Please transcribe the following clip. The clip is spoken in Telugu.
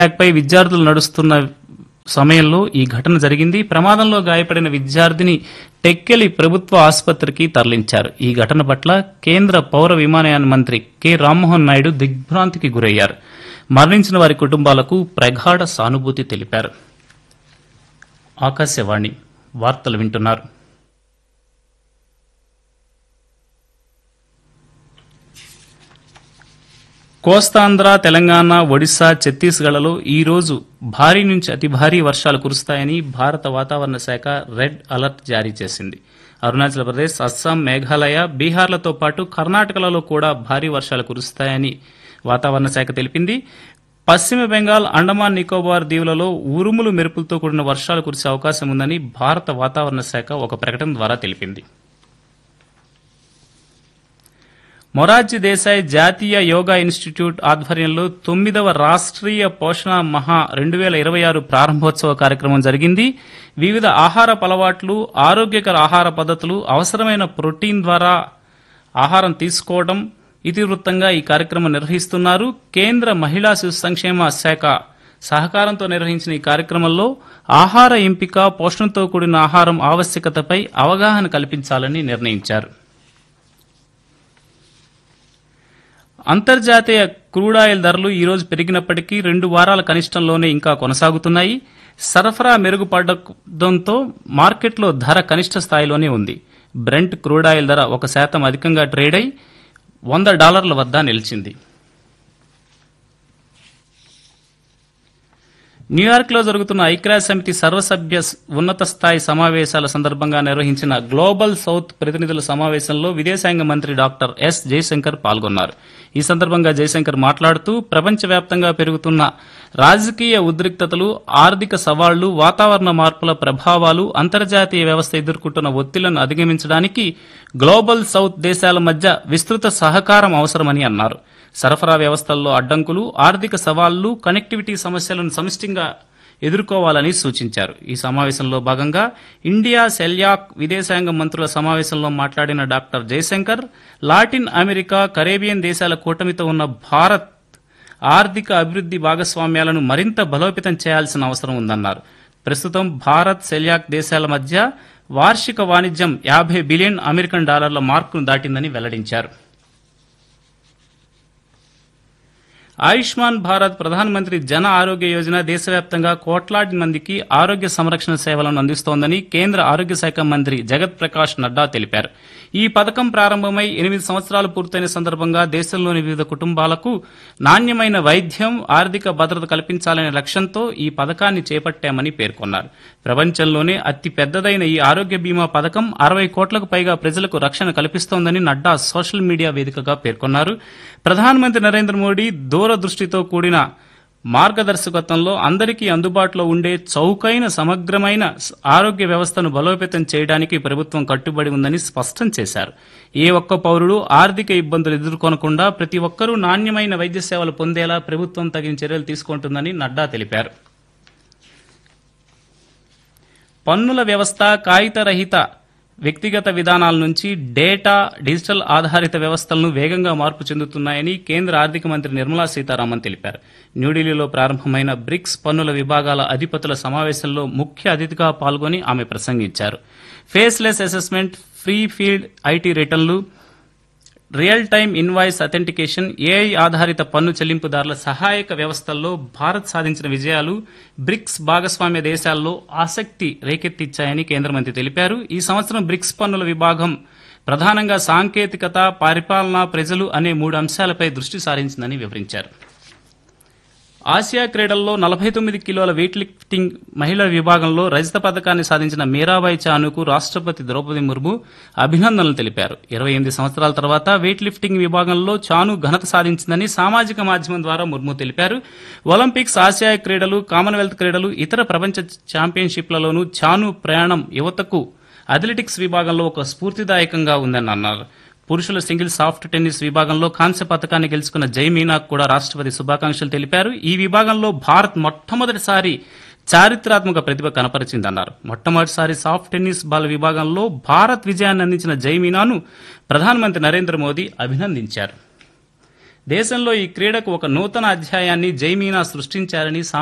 ట్రాక్పై విద్యార్థులు నడుస్తున్న సమయంలో ఈ ఘటన జరిగింది ప్రమాదంలో గాయపడిన విద్యార్థిని టెక్కెలి ప్రభుత్వ ఆసుపత్రికి తరలించారు ఈ ఘటన పట్ల కేంద్ర పౌర విమానయాన మంత్రి కె రామ్మోహన్ నాయుడు దిగ్భ్రాంతికి గురయ్యారు మరణించిన వారి కుటుంబాలకు ప్రగాఢ సానుభూతి తెలిపారు ఆకాశవాణి వార్తలు వింటున్నారు కోస్తాంధ్ర తెలంగాణ ఒడిశా ఛత్తీస్గఢ్లలో ఈ రోజు భారీ నుంచి అతి భారీ వర్షాలు కురుస్తాయని భారత వాతావరణ శాఖ రెడ్ అలర్ట్ జారీ చేసింది అరుణాచల్ ప్రదేశ్ అస్సాం మేఘాలయ బీహార్లతో పాటు కర్ణాటకలలో కూడా భారీ వర్షాలు కురుస్తాయని వాతావరణ శాఖ తెలిపింది పశ్చిమ బెంగాల్ అండమాన్ నికోబార్ దీవులలో ఉరుములు మెరుపులతో కూడిన వర్షాలు కురిసే అవకాశం ఉందని భారత వాతావరణ శాఖ ఒక ప్రకటన ద్వారా తెలిపింది మొరార్జీ దేశాయ్ జాతీయ యోగా ఇన్స్టిట్యూట్ ఆధ్వర్యంలో తొమ్మిదవ రాష్ట్రీయ పోషణ మహా రెండు వేల ఇరవై ఆరు ప్రారంభోత్సవ కార్యక్రమం జరిగింది వివిధ ఆహార అలవాట్లు ఆరోగ్యకర ఆహార పద్ధతులు అవసరమైన ప్రోటీన్ ద్వారా ఆహారం తీసుకోవడం ఇతివృత్తంగా ఈ కార్యక్రమం నిర్వహిస్తున్నారు కేంద్ర మహిళా శిశు సంక్షేమ శాఖ సహకారంతో నిర్వహించిన ఈ కార్యక్రమంలో ఆహార ఎంపిక పోషణతో కూడిన ఆహారం ఆవశ్యకతపై అవగాహన కల్పించాలని నిర్ణయించారు అంతర్జాతీయ క్రూడాయిల్ ధరలు ఈ రోజు పెరిగినప్పటికీ రెండు వారాల కనిష్టంలోనే ఇంకా కొనసాగుతున్నాయి సరఫరా మెరుగుపడడంతో మార్కెట్లో ధర కనిష్ట స్థాయిలోనే ఉంది బ్రెంట్ క్రూడాయిల్ ధర ఒక శాతం అధికంగా ట్రేడ్ అయి వంద డాలర్ల వద్ద నిలిచింది న్యూయార్క్ లో జరుగుతున్న ఐక్యరాజ్య సమితి సర్వసభ్య స్- ఉన్నత స్థాయి సమావేశాల సందర్భంగా నిర్వహించిన గ్లోబల్ సౌత్ ప్రతినిధుల సమావేశంలో విదేశాంగ మంత్రి డాక్టర్ ఎస్ జయశంకర్ పాల్గొన్నారు ఈ సందర్భంగా జయశంకర్ మాట్లాడుతూ ప్రపంచవ్యాప్తంగా పెరుగుతున్న రాజకీయ ఉద్రిక్తతలు ఆర్థిక సవాళ్లు వాతావరణ మార్పుల ప్రభావాలు అంతర్జాతీయ వ్యవస్థ ఎదుర్కొంటున్న ఒత్తిళ్లను అధిగమించడానికి గ్లోబల్ సౌత్ దేశాల మధ్య విస్తృత సహకారం అవసరమని అన్నారు సరఫరా వ్యవస్థల్లో అడ్డంకులు ఆర్థిక సవాళ్లు కనెక్టివిటీ సమస్యలను సమిష్టిగా ఎదుర్కోవాలని సూచించారు ఈ సమావేశంలో భాగంగా ఇండియా సెల్యాక్ విదేశాంగ మంత్రుల సమావేశంలో మాట్లాడిన doctor Jaishankar Latin America Caribbean దేశాల కూటమితో ఉన్న భారత్ ఆర్థిక అభివృద్ది భాగస్వామ్యాలను మరింత బలోపేతం చేయాల్సిన అవసరం ఉందన్నారు ప్రస్తుతం భారత్ సెల్యాక్ దేశాల మధ్య వార్షిక వాణిజ్యం యాభై బిలియన్ అమెరికన్ డాలర్ల మార్కును దాటిందని వెల్లడించారు ఆయుష్మాన్ భారత్ ప్రధానమంత్రి జన ఆరోగ్య యోజన దేశవ్యాప్తంగా కోట్లాది మందికి ఆరోగ్య సంరక్షణ సేవలను అందిస్తోందని కేంద్ర ఆరోగ్య శాఖ మంత్రి జగత్ ప్రకాష్ నడ్డా తెలిపారు ఈ పథకం ప్రారంభమై ఎనిమిది సంవత్సరాలు పూర్తయిన సందర్భంగా దేశంలోని వివిధ కుటుంబాలకు నాణ్యమైన వైద్యం ఆర్థిక భద్రత కల్పించాలనే లక్ష్యంతో ఈ పథకాన్ని చేపట్టామని పేర్కొన్నారు ప్రపంచంలోనే అతి పెద్దదైన ఈ ఆరోగ్య బీమా పథకం అరవై కోట్లకు పైగా ప్రజలకు రక్షణ కల్పిస్తోందని నడ్డా సోషల్ మీడియా వేదికగా పేర్కొన్నారు ప్రధానమంత్రి నరేంద్ర మోడీ దూరదృష్టితో కూడిన మార్గదర్శకత్వంలో అందరికీ అందుబాటులో ఉండే చౌకైన సమగ్రమైన స- ఆరోగ్య వ్యవస్థను బలోపేతం చేయడానికి ప్రభుత్వం కట్టుబడి ఉందని స్పష్టం చేశారు ఏ ఒక్క పౌరుడు ఆర్థిక ఇబ్బందులు ఎదుర్కొనకుండా ప్రతి ఒక్కరూ నాణ్యమైన వైద్య సేవలు పొందేలా ప్రభుత్వం తగిన చర్యలు తీసుకుంటుందని నడ్డా తెలిపారు పన్నుల వ్యవస్థ కాగితరహిత వ్యక్తిగత విధానాల నుంచి డేటా డిజిటల్ ఆధారిత వ్యవస్థలను వేగంగా మార్పు చెందుతున్నాయని కేంద్ర ఆర్థిక మంత్రి నిర్మలా సీతారామన్ తెలిపారు న్యూఢిల్లీలో ప్రారంభమైన బ్రిక్స్ పన్నుల విభాగాల అధిపతుల సమావేశంలో ముఖ్య అతిథిగా పాల్గొని ఆమె ప్రసంగించారు faceless assessment free field IT రిటర్న్లు real time invoice authentication AI ఆధారిత పన్ను చెల్లింపుదారుల సహాయక వ్యవస్థల్లో భారత్ సాధించిన విజయాలు బ్రిక్స్ భాగస్వామ్య దేశాల్లో ఆసక్తి రేకెత్తిచ్చాయని కేంద్ర మంత్రి తెలిపారు ఈ సంవత్సరం బ్రిక్స్ పన్నుల విభాగం ప్రధానంగా సాంకేతికత పరిపాలన ప్రజలు అనే మూడు అంశాలపై దృష్టి సారించిందని వివరించారు ఆసియా క్రీడల్లో నలభై తొమ్మిది కిలోల వెయిట్ లిఫ్టింగ్ మహిళల విభాగంలో రజత పథకాన్ని సాధించిన మీరాబాయి చానుకు రాష్ట్రపతి ద్రౌపది ముర్ము అభినందనలు తెలిపారు ఇరవై ఎనిమిది సంవత్సరాల తర్వాత వెయిట్ లిఫ్టింగ్ విభాగంలో చాను ఘనత సాధించిందని సామాజిక మాధ్యమం ద్వారా ముర్ము తెలిపారు ఒలింపిక్స్ ఆసియా క్రీడలు కామన్వెల్త్ క్రీడలు ఇతర ప్రపంచ ఛాంపియన్షిప్లలోనూ చాను ప్రయాణం యువతకు అథ్లెటిక్స్ విభాగంలో ఒక స్ఫూర్తిదాయకంగా ఉందని అన్నారు పురుషుల సింగిల్ సాఫ్ట్ టెన్నిస్ విభాగంలో కాంస్య పథకాన్ని గెలుచుకున్న జై మీనాకు కూడా రాష్ట్రపతి శుభాకాంక్షలు తెలిపారు ఈ విభాగంలో భారత్ మొట్టమొదటిసారి చారిత్రాత్మక ప్రతిభ కనపరిచిందన్నారు మొట్టమొదటిసారి సాఫ్ట్ టెన్నిస్ బాల్ విభాగంలో భారత్ విజయాన్ని అందించిన జై మీనాను ప్రధానమంత్రి నరేంద్ర మోదీ అభినందించారు దేశంలో ఈ క్రీడకు ఒక నూతన అధ్యాయాన్ని జైమీనా సృష్టించారని